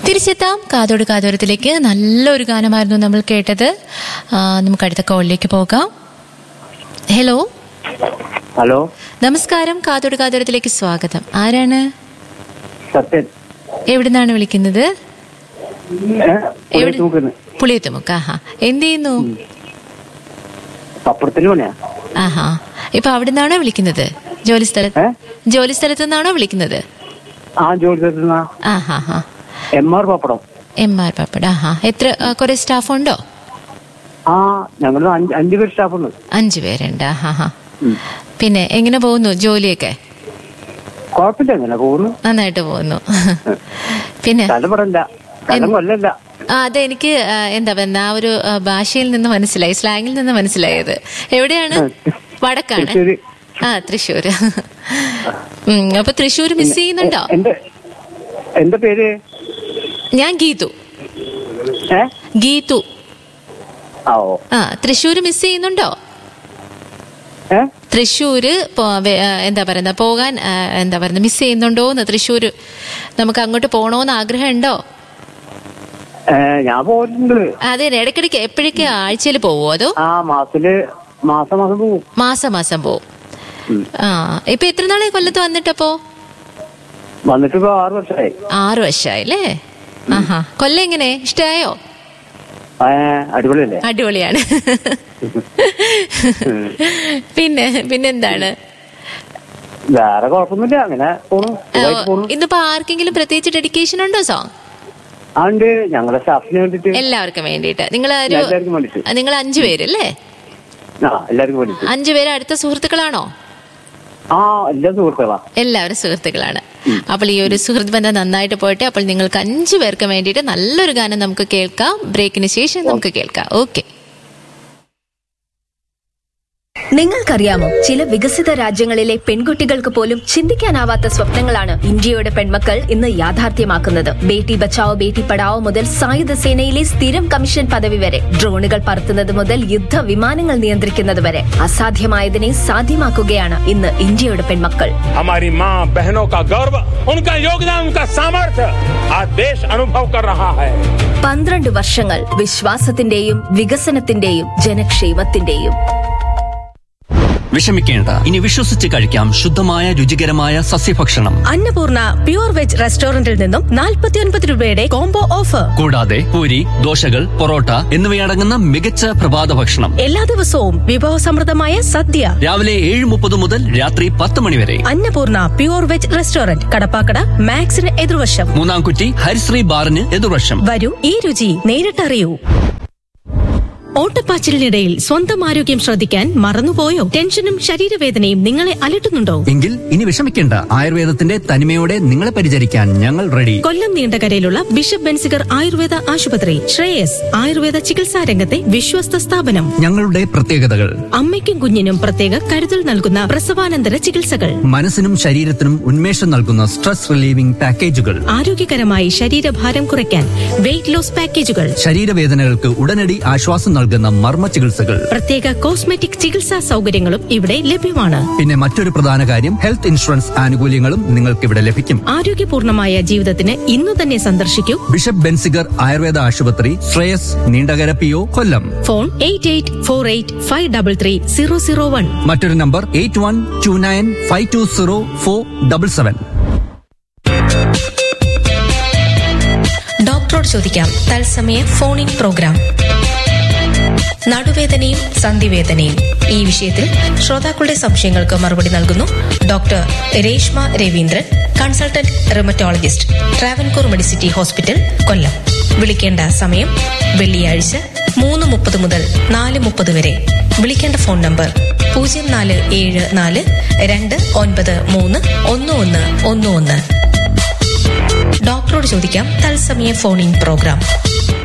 തിരിച്ചെത്താം കാതോട് കാതോരത്തിലേക്ക് നല്ലൊരു ഗാനമായിരുന്നു നമ്മൾ കേട്ടത് ആ, നമുക്ക് അടുത്ത കോളിലേക്ക് പോകാം ഹലോ ഹലോ നമസ്കാരം കാതോട് കാതോരത്തിലേക്ക് സ്വാഗതം ആരാണ് സത്യൻ എവിടുന്നാണ് വിളിക്കുന്നത് ഏ? പുളിയത്ത് മുക്കുന്ന്. പുളിയത്തുമുക്ക് ആഹാ എന്ത് ചെയ്യുന്നു പപ്പടത്തിന് പണിയാ ആഹാ ഇപ്പൊ അവിടുന്നാണോ വിളിക്കുന്നത് ജോലി സ്ഥലത്ത് ഏ? ജോലി സ്ഥലത്ത് നിന്നാണോ വിളിക്കുന്നത് ആ ജോലി സ്ഥലത്തുനിന്നാ ആഹാ ഹാ എം ആർ പപ്പടം എം ആർ പപ്പട ആഹാ എത്ര ആ, കുറെ സ്റ്റാഫ് ഉണ്ടോ ആ ഞങ്ങൾ അഞ്ച് അഞ്ചു പേര് സ്റ്റാഫുണ്ട് അഞ്ചു പേരുണ്ട് ആഹാ ഹാ ഉം. പിന്നെ എങ്ങനെ പോകുന്നു ജോലിയൊക്കെ കുഴപ്പമില്ല എങ്ങനെ പോകുന്നു നന്നായിട്ട് പോകുന്നു പിന്നെ കലപടല്ല കലം കൊല്ലല്ല ആ അതെനിക്ക് ആ, എന്താ പറയുക ആ ഒരു ആ, ഭാഷയിൽ നിന്ന് മനസ്സിലായി സ്ലാങ്ങിൽ നിന്ന് മനസ്സിലായത് എവിടെയാണ് വടക്കാണ് തൃശ്ശൂര് ആ തൃശ്ശൂര് ഉം, അപ്പൊ തൃശ്ശൂര് മിസ് ചെയ്യുന്നുണ്ടോ എന്റെ എന്റെ പേര് ഞാൻ ഗീതു ഏ ഗീതു ആ ഓ ആ തൃശ്ശൂര് മിസ് ചെയ്യുന്നുണ്ടോ ഏ തൃശ്ശൂര് പോ- വേ- ആ, എന്താ പറയുന്ന പോകാൻ ആ, എന്താ പറയുന്നത് മിസ് ചെയ്യുന്നുണ്ടോന്ന് തൃശ്ശൂര് നമുക്ക് അങ്ങോട്ട് പോണോന്ന് ആഗ്രഹം ഉണ്ടോ ഏ, ഞാൻ പോയിട്ടുണ്ട് അതെ ഇടയ്ക്കിടയ്ക്ക് എപ്പോഴൊക്കെ ആഴ്ചയിൽ പോവോ അതോ ആ മാസത്തില് മാസം മാസം പോകും മാസം മാസം പോവും ഉം. ആ ഇപ്പൊ എത്ര നാളെ കൊല്ലത്ത് വന്നിട്ടപ്പോ വന്നിട്ട് ഇപ്പൊ ആറ് വർഷമായി ആറു വർഷമായില്ലേ ആഹാ കൊല്ലം എങ്ങനെ ഇഷ്ടായോ ഏ, അടിപൊളിയല്ലേ അടിപൊളിയാണ് പിന്നെ പിന്നെന്താണ് വേറെ കുഴപ്പമൊന്നുമില്ല അങ്ങനെ പോണു ആ, സുഖമായിട്ട് പോണു ഇന്നിപ്പോ ആർക്കെങ്കിലും പ്രത്യേകിച്ച് ഡെഡിക്കേഷൻ ഉണ്ടോ സോങ് അതുകൊണ്ട് ഞങ്ങളുടെ സ്റ്റാഫിന് വേണ്ടിട്ട് എല്ലാവർക്കും വേണ്ടിയിട്ട് നിങ്ങൾ ഒരു എല്ലാവർക്കും വേണ്ടിട്ട് നിങ്ങൾ അഞ്ചു പേരല്ലേ ആ എല്ലാവർക്കും വേണ്ടിട്ട് അഞ്ചു പേര് അടുത്ത സുഹൃത്തുക്കളാണോ ആ എല്ലാ സുഹൃത്തുക്കളാ എല്ലാവരും സുഹൃത്തുക്കളാണ് അപ്പോൾ ഈ ഒരു സുഹൃത്ത് ബന്ധം നന്നായിട്ട് പോയിട്ട് അപ്പോൾ നിങ്ങൾക്ക് അഞ്ചു പേർക്ക് വേണ്ടിയിട്ട് നല്ലൊരു ഗാനം നമുക്ക് കേൾക്കാം ബ്രേക്കിന് ശേഷം നമുക്ക് കേൾക്കാം ഓക്കെ നിങ്ങൾക്കറിയാമോ ചില വികസിത രാജ്യങ്ങളിലെ പെൺകുട്ടികൾക്ക് പോലും ചിന്തിക്കാനാവാത്ത സ്വപ്നങ്ങളാണ് ഇന്ത്യയുടെ പെൺമക്കൾ ഇന്ന് യാഥാർത്ഥ്യമാക്കുന്നത് ബേട്ടി ബച്ചാവോ ബേട്ടി പഠാവോ മുതൽ സായുധ സേനയിലെ സ്ഥിരം കമ്മീഷൻ പദവി വരെ ഡ്രോണുകൾ പറത്തുന്നത് മുതൽ യുദ്ധ വിമാനങ്ങൾ നിയന്ത്രിക്കുന്നത് വരെ അസാധ്യമായതിനെ സാധ്യമാക്കുകയാണ് ഇന്ന് ഇന്ത്യയുടെ പെൺമക്കൾ हमारी माँ बहनों का गौरव उनका योगदान उनका सामर्थ्य आज देश अनुभव कर रहा है പന്ത്രണ്ട് വർഷങ്ങൾ വിശ്വാസത്തിന്റെയും വികസനത്തിന്റെയും ജനക്ഷേമത്തിന്റെയും വിഷമിക്കേണ്ട ഇനി വിശ്വസിച്ച് കഴിക്കാം ശുദ്ധമായ രുചികരമായ സസ്യഭക്ഷണം അന്നപൂർണ പ്യൂർ വെജ് റെസ്റ്റോറന്റിൽ നിന്നും 49 രൂപയുടെ കോംബോ ഓഫർ കൂടാതെ പൂരി ദോശകൾ പൊറോട്ട എന്നിവയടങ്ങുന്ന മികച്ച പ്രഭാത ഭക്ഷണം എല്ലാ ദിവസവും വിഭവസമൃദ്ധമായ സദ്യ രാവിലെ ഏഴ് മുപ്പത് മുതൽ രാത്രി പത്ത് മണി വരെ Annapoorna pure veg restaurant Kadappakkada മാക്സിന് എതിർവശം മൂന്നാംകുറ്റി ഹരിശ്രീ ബാറിന് എതിർവശം വരൂ ഈ രുചി നേരിട്ടറിയൂ ഓട്ടപ്പാച്ചിലിനിടയിൽ സ്വന്തം ആരോഗ്യം ശ്രദ്ധിക്കാൻ മറന്നുപോയോ ടെൻഷനും ശരീരവേദനയും നിങ്ങളെ അലട്ടുന്നുണ്ടോ എങ്കിൽ ഇനി വിഷമിക്കേണ്ട ആയുർവേദത്തിന്റെ തനിമയോടെ നിങ്ങളെ പരിചരിക്കാൻ ഞങ്ങൾ റെഡി കൊല്ലം നീണ്ടകരയിലുള്ള ബിഷപ്പ് ബെൻസിഗർ ആയുർവേദ ആശുപത്രി ശ്രേയസ് ആയുർവേദ ചികിത്സാ രംഗത്തെ വിശ്വസ്ത സ്ഥാപനം ഞങ്ങളുടെ പ്രത്യേകതകൾ അമ്മയ്ക്കും കുഞ്ഞിനും പ്രത്യേക കരുതൽ നൽകുന്ന പ്രസവാനന്തര ചികിത്സകൾ മനസ്സിനും ശരീരത്തിനും ഉന്മേഷം നൽകുന്ന സ്ട്രെസ് റിലീവിംഗ് പാക്കേജുകൾ ആരോഗ്യകരമായി ശരീരഭാരം കുറയ്ക്കാൻ വെയിറ്റ് ലോസ് പാക്കേജുകൾ ശരീരവേദനകൾക്ക് ഉടനടി ആശ്വാസം നൽകുന്ന മർമ്മ ചികിത്സകൾ പ്രത്യേക കോസ്മെറ്റിക് ചികിത്സാ സൗകര്യങ്ങളും ഇവിടെ ലഭ്യമാണ് പിന്നെ മറ്റൊരു പ്രധാന കാര്യം ഹെൽത്ത് ഇൻഷുറൻസ് ആനുകൂല്യങ്ങളും നിങ്ങൾക്ക് ഇവിടെ ലഭിക്കും ആരോഗ്യപൂർണമായ ജീവിതത്തിന് ഇന്നു തന്നെ സന്ദർശിക്കൂ ബിഷപ്പ് ബെൻസിഗർ ആയുർവേദ ആശുപത്രി Shreyas Neendakara P O Kollam phone eight eight four eight five double three zero zero one മറ്റൊരു number eight one two nine five two zero four double seven ഡോക്ടറോട് ചോദിക്കാം തത്സമയ ഫോൺ ഇൻ പ്രോഗ്രാം നടുവേദനയും സന്ധിവേദനയും ഈ വിഷയത്തിൽ ശ്രോതാക്കളുടെ സംശയങ്ങൾക്ക് മറുപടി നൽകുന്നു doctor Reshma Raveendran consultant rheumatologist Travancore medicity hospital Kollam വിളിക്കേണ്ട സമയം വെള്ളിയാഴ്ച മൂന്ന് മുപ്പത് മുതൽ നാല് മുപ്പത് വരെ വിളിക്കേണ്ട ഫോൺ നമ്പർ പൂജ്യം നാല് ഏഴ് നാല് രണ്ട് ഒൻപത് മൂന്ന് ഒന്ന് ഒന്ന് ഒന്ന് ഒന്ന് ഡോക്ടറോട് ചോദിക്കാം തത്സമയ ഫോൺ ഇൻ പ്രോഗ്രാം